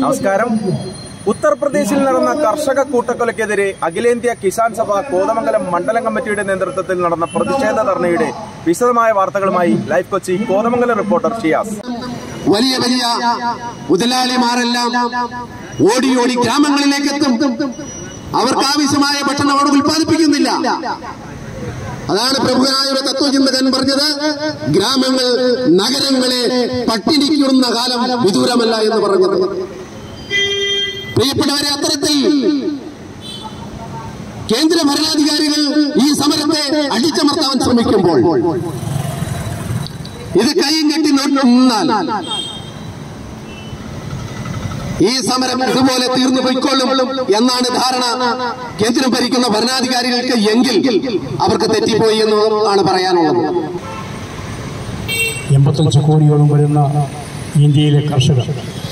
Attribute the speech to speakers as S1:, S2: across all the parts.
S1: നമസ്കാരം ഉത്തർപ്രദേശിൽ നടന്ന കർഷക കൂട്ടക്കൊലയ്ക്കെതിരെ അഖിലേന്ത്യാ കിസാൻ സഭ കോതമംഗലം മണ്ഡലം കമ്മിറ്റിയുടെ നേതൃത്വത്തിൽ നടന്ന പ്രതിഷേധ ധർണയുടെ വിശദമായ വാർത്തകളുമായി ലൈഫ് കൊച്ചി കോതമംഗലം റിപ്പോർട്ടർ ഷിയാസ്
S2: വലിയ വലിയ മുതലാളിമാരെല്ലാം ഓടി ഓടി ഗ്രാമങ്ങളിലേക്ക് എത്തും അവർക്ക് ആവശ്യമായ ഭക്ഷണം അവിടെ ഉൽപ്പാദിപ്പിക്കുന്നില്ല അതാണ് പ്രഭുനായ ഒരു തത്വചിന്തകൻ പറഞ്ഞത് ഗ്രാമങ്ങൾ നഗരങ്ങളെ പട്ടിണിക്കുന്ന കാലം വിദൂരമല്ല എന്ന് പറഞ്ഞത് പ്രിയപ്പെട്ടവരെ അത്തരത്തിൽ കേന്ദ്ര ഭരണാധികാരികൾ ഈ സമരത്തെ അടിച്ചമർത്താൻ ശ്രമിക്കുമ്പോൾ ഇത് കൈയും കെട്ടി നിന്നാൽ ഈ സമരം ഇതുപോലെ തീർന്നു പോയിക്കൊള്ളും എന്നാണ് ധാരണ കേന്ദ്രം ഭരിക്കുന്ന ഭരണാധികാരികൾക്ക് എങ്കിൽ അവർക്ക് തെറ്റിപ്പോയി എന്നാണ് പറയാനുള്ളത്
S3: എൺപത്തഞ്ച് കോടിയോളം വരുന്ന ഇന്ത്യയിലെ കർഷകർ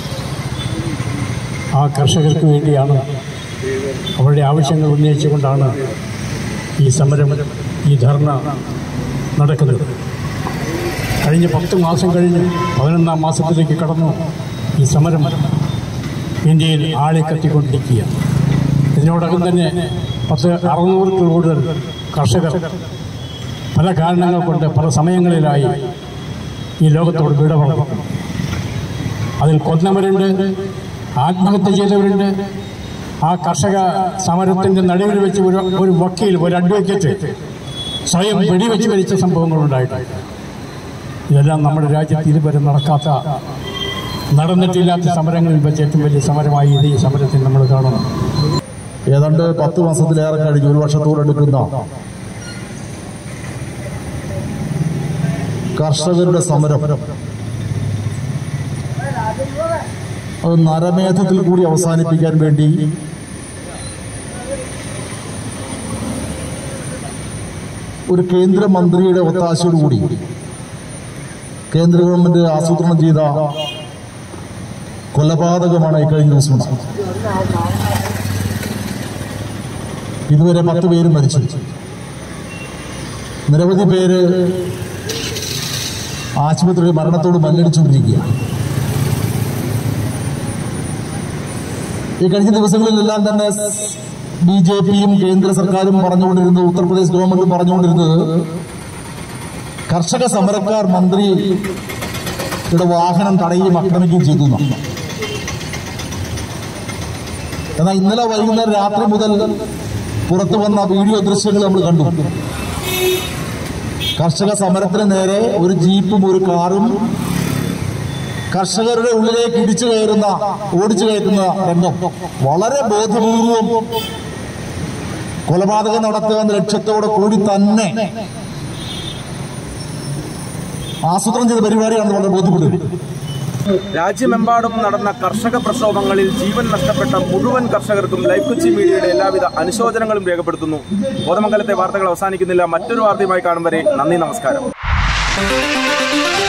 S3: ആ കർഷകർക്ക് വേണ്ടിയാണ് അവരുടെ ആവശ്യങ്ങൾ ഉന്നയിച്ചുകൊണ്ടാണ് ഈ സമരം ഈ ധർണ നടക്കുന്നത് കഴിഞ്ഞ പത്ത് മാസം കഴിഞ്ഞ് പതിനൊന്നാം മാസത്തിലേക്ക് കടന്നു ഈ സമരം ഇന്ത്യയിൽ ആളെ കത്തിക്കൊണ്ടിരിക്കുക ഇതിനോടകം തന്നെ പത്ത് അറുന്നൂറിൽ കൂടുതൽ കർഷകർ പല കാരണങ്ങൾ കൊണ്ട് പല സമയങ്ങളിലായി ഈ ലോകത്തോട് വിട പറഞ്ഞു അതിൽ കൊന്നവരുണ്ട് ആത്മഹത്യ ചെയ്തവരുണ്ട് ആ കർഷക സമരത്തിന്റെ നടുവിൽ വെച്ച് ഒരു ഒരു വക്കീൽ ഒരു അഡ്വക്കേറ്റ് സ്വയം വെടിവെച്ച് മരിച്ച സംഭവങ്ങളുണ്ടായിട്ടുണ്ട് ഇതെല്ലാം നമ്മുടെ രാജ്യത്ത് ഇതുവരെ നടക്കാത്ത നടന്നിട്ടില്ലാത്ത സമരങ്ങളിൽ വെച്ച് ഏറ്റവും വലിയ സമരമായി ഇത് ഈ സമരത്തിൽ നമ്മൾ കാണുന്നു
S4: ഏതാണ്ട് പത്ത് മാസത്തിലേറെ കഴിഞ്ഞ് ഒരു വർഷത്തോടെടുക്കുന്ന കർഷകരുടെ സമരം അത് നരമേധത്തിൽ കൂടി അവസാനിപ്പിക്കാൻ വേണ്ടി ഒരു കേന്ദ്രമന്ത്രിയുടെ ഒത്താശയോടുകൂടി കേന്ദ്ര ഗവൺമെന്റ് ആസൂത്രണം ചെയ്ത കൊലപാതകമാണ് ഈ കഴിഞ്ഞ ദിവസം നടന്നത്. ഇതുവരെ പത്ത് പേര് മരിച്ചു നിരവധി പേര് ആശുപത്രിയിൽ മരണത്തോട് മല്ലടിച്ചുകൊണ്ടിരിക്കുകയാണ് ഈ കഴിഞ്ഞ ദിവസങ്ങളിലെല്ലാം തന്നെ ബി ജെ പിയും കേന്ദ്ര സർക്കാരും പറഞ്ഞുകൊണ്ടിരുന്നത് ഉത്തർപ്രദേശ് ഗവൺമെന്റും പറഞ്ഞുകൊണ്ടിരുന്നത് കർഷക സമരക്കാർ മന്ത്രിയുടെ വാഹനം തടയുകയും ആക്രമിക്കുകയും ചെയ്തു എന്നാണ്. എന്നാൽ ഇന്നലെ വൈകുന്നേരം രാത്രി മുതൽ പുറത്തു വന്ന വീഡിയോ ദൃശ്യങ്ങൾ നമ്മൾ കണ്ടു കർഷക സമരത്തിന് നേരെ ഒരു ജീപ്പും ഒരു കാറും കർഷകരുടെ ഉള്ളിലേക്ക് ഇടിച്ചു കയറുന്ന ഓടിച്ചു കയറ്റുന്ന രംഗം വളരെ ബോധപൂർവം കൊലപാതകം നടത്തുക എന്ന ലക്ഷ്യത്തോടെ കൂടി തന്നെ ആസൂത്രണം ചെയ്ത പരിപാടിയാണെന്ന് വളരെ ബോധ്യപ്പെട്ടു
S1: രാജ്യമെമ്പാടും നടന്ന കർഷക പ്രക്ഷോഭങ്ങളിൽ ജീവൻ നഷ്ടപ്പെട്ട മുഴുവൻ കർഷകർക്കും ലൈഫ് കൊച്ചി മീഡിയയുടെ എല്ലാവിധ അനുശോചനങ്ങളും രേഖപ്പെടുത്തുന്നു കോതമംഗലത്തെ വാർത്തകൾ അവസാനിക്കുന്നില്ല മറ്റൊരു വാർത്തയുമായി കാണും വരെ നന്ദി നമസ്കാരം